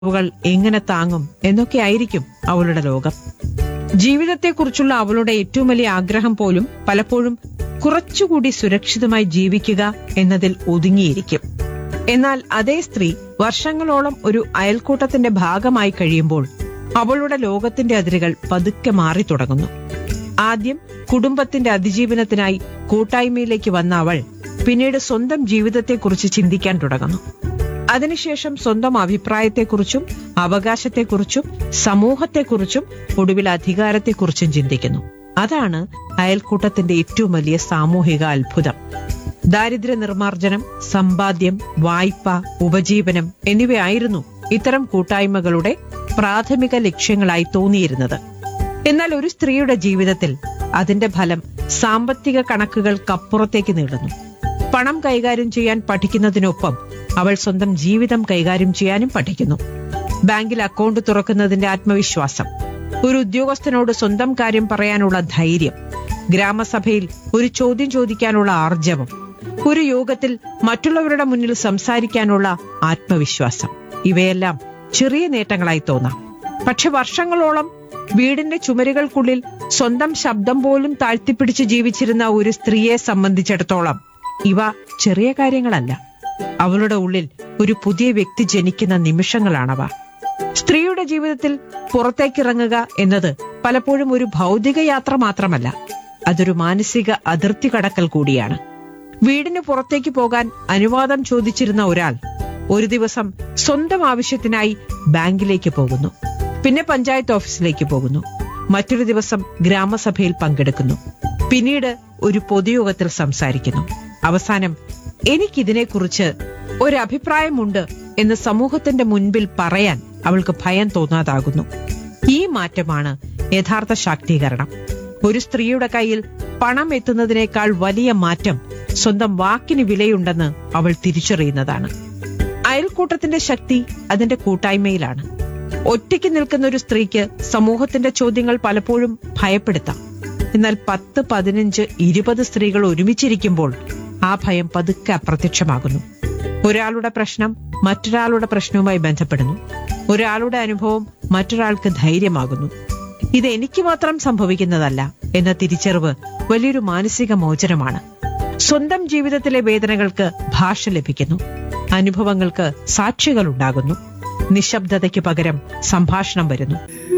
കൾ എങ്ങനെ താങ്ങും എന്നൊക്കെ ആയിരിക്കും അവളുടെ ലോകം ജീവിതത്തെക്കുറിച്ചുള്ള അവളുടെ ഏറ്റവും വലിയ ആഗ്രഹം പോലും പലപ്പോഴും കുറച്ചുകൂടി സുരക്ഷിതമായി ജീവിക്കുക എന്നതിൽ ഒതുങ്ങിയിരിക്കും എന്നാൽ അതേ സ്ത്രീ വർഷങ്ങളോളം ഒരു അയൽക്കൂട്ടത്തിന്റെ ഭാഗമായി കഴിയുമ്പോൾ അവളുടെ ലോകത്തിന്റെ അതിരുകൾ പതുക്കെ മാറി തുടങ്ങുന്നു ആദ്യം കുടുംബത്തിന്റെ അതിജീവനത്തിനായി കൂട്ടായ്മയിലേക്ക് വന്ന അവൾ പിന്നീട് സ്വന്തം ജീവിതത്തെക്കുറിച്ച് ചിന്തിക്കാൻ തുടങ്ങുന്നു അതിനുശേഷം സ്വന്തം അഭിപ്രായത്തെക്കുറിച്ചും അവകാശത്തെക്കുറിച്ചും സമൂഹത്തെക്കുറിച്ചും ഒടുവിൽ അധികാരത്തെക്കുറിച്ചും ചിന്തിക്കുന്നു അതാണ് അയൽക്കൂട്ടത്തിന്റെ ഏറ്റവും വലിയ സാമൂഹിക അത്ഭുതം ദാരിദ്ര്യ നിർമ്മാർജ്ജനം സമ്പാദ്യം വായ്പ ഉപജീവനം എന്നിവയായിരുന്നു ഇത്തരം കൂട്ടായ്മകളുടെ പ്രാഥമിക ലക്ഷ്യങ്ങളായി തോന്നിയിരുന്നത് എന്നാൽ ഒരു സ്ത്രീയുടെ ജീവിതത്തിൽ അതിന്റെ ഫലം സാമ്പത്തിക കണക്കുകൾക്കപ്പുറത്തേക്ക് നീളുന്നു പണം കൈകാര്യം ചെയ്യാൻ പഠിക്കുന്നതിനൊപ്പം അവൾ സ്വന്തം ജീവിതം കൈകാര്യം ചെയ്യാനും പഠിക്കുന്നു ബാങ്കിൽ അക്കൗണ്ട് തുറക്കുന്നതിന്റെ ആത്മവിശ്വാസം ഒരു ഉദ്യോഗസ്ഥനോട് സ്വന്തം കാര്യം പറയാനുള്ള ധൈര്യം ഗ്രാമസഭയിൽ ഒരു ചോദ്യം ചോദിക്കാനുള്ള ആർജവം ഒരു യോഗത്തിൽ മറ്റുള്ളവരുടെ മുന്നിൽ സംസാരിക്കാനുള്ള ആത്മവിശ്വാസം ഇവയെല്ലാം ചെറിയ നേട്ടങ്ങളായി തോന്നാം പക്ഷെ വർഷങ്ങളോളം വീടിന്റെ ചുമരുകൾക്കുള്ളിൽ സ്വന്തം ശബ്ദം പോലും താഴ്ത്തിപ്പിടിച്ച് ജീവിച്ചിരുന്ന ഒരു സ്ത്രീയെ സംബന്ധിച്ചിടത്തോളം ഇവ ചെറിയ കാര്യങ്ങളല്ല അവളുടെ ഉള്ളിൽ ഒരു പുതിയ വ്യക്തി ജനിക്കുന്ന നിമിഷങ്ങളാണവ സ്ത്രീയുടെ ജീവിതത്തിൽ പുറത്തേക്കിറങ്ങുക എന്നത് പലപ്പോഴും ഒരു ഭൗതിക യാത്ര മാത്രമല്ല അതൊരു മാനസിക അതിർത്തി കടക്കൽ കൂടിയാണ് വീടിന് പുറത്തേക്ക് പോകാൻ അനുവാദം ചോദിച്ചിരുന്ന ഒരാൾ ഒരു ദിവസം സ്വന്തം ആവശ്യത്തിനായി ബാങ്കിലേക്ക് പോകുന്നു പിന്നെ പഞ്ചായത്ത് ഓഫീസിലേക്ക് പോകുന്നു മറ്റൊരു ദിവസം ഗ്രാമസഭയിൽ പങ്കെടുക്കുന്നു പിന്നീട് ഒരു പൊതുയോഗത്തിൽ സംസാരിക്കുന്നു അവസാനം എനിക്കിതിനെക്കുറിച്ച് ഒരു അഭിപ്രായമുണ്ട് എന്ന് സമൂഹത്തിന്റെ മുൻപിൽ പറയാൻ അവൾക്ക് ഭയം തോന്നാതാകുന്നു ഈ മാറ്റമാണ് യഥാർത്ഥ ശാക്തീകരണം ഒരു സ്ത്രീയുടെ കയ്യിൽ പണം എത്തുന്നതിനേക്കാൾ വലിയ മാറ്റം സ്വന്തം വാക്കിന് വിലയുണ്ടെന്ന് അവൾ തിരിച്ചറിയുന്നതാണ് അയൽക്കൂട്ടത്തിന്റെ ശക്തി അതിന്റെ കൂട്ടായ്മയിലാണ് ഒറ്റയ്ക്ക് നിൽക്കുന്ന ഒരു സ്ത്രീക്ക് സമൂഹത്തിന്റെ ചോദ്യങ്ങൾ പലപ്പോഴും ഭയപ്പെടുത്താം എന്നാൽ പത്ത് പതിനഞ്ച് ഇരുപത് സ്ത്രീകൾ ഒരുമിച്ചിരിക്കുമ്പോൾ ആ ഭയം പതുക്കെ അപ്രത്യക്ഷമാകുന്നു ഒരാളുടെ പ്രശ്നം മറ്റൊരാളുടെ പ്രശ്നവുമായി ബന്ധപ്പെടുന്നു ഒരാളുടെ അനുഭവം മറ്റൊരാൾക്ക് ധൈര്യമാകുന്നു ഇത് എനിക്ക് മാത്രം സംഭവിക്കുന്നതല്ല എന്ന തിരിച്ചറിവ് വലിയൊരു മാനസിക മോചനമാണ് സ്വന്തം ജീവിതത്തിലെ വേദനകൾക്ക് ഭാഷ ലഭിക്കുന്നു അനുഭവങ്ങൾക്ക് സാക്ഷികൾ ഉണ്ടാകുന്നു നിശബ്ദതയ്ക്ക് പകരം സംഭാഷണം വരുന്നു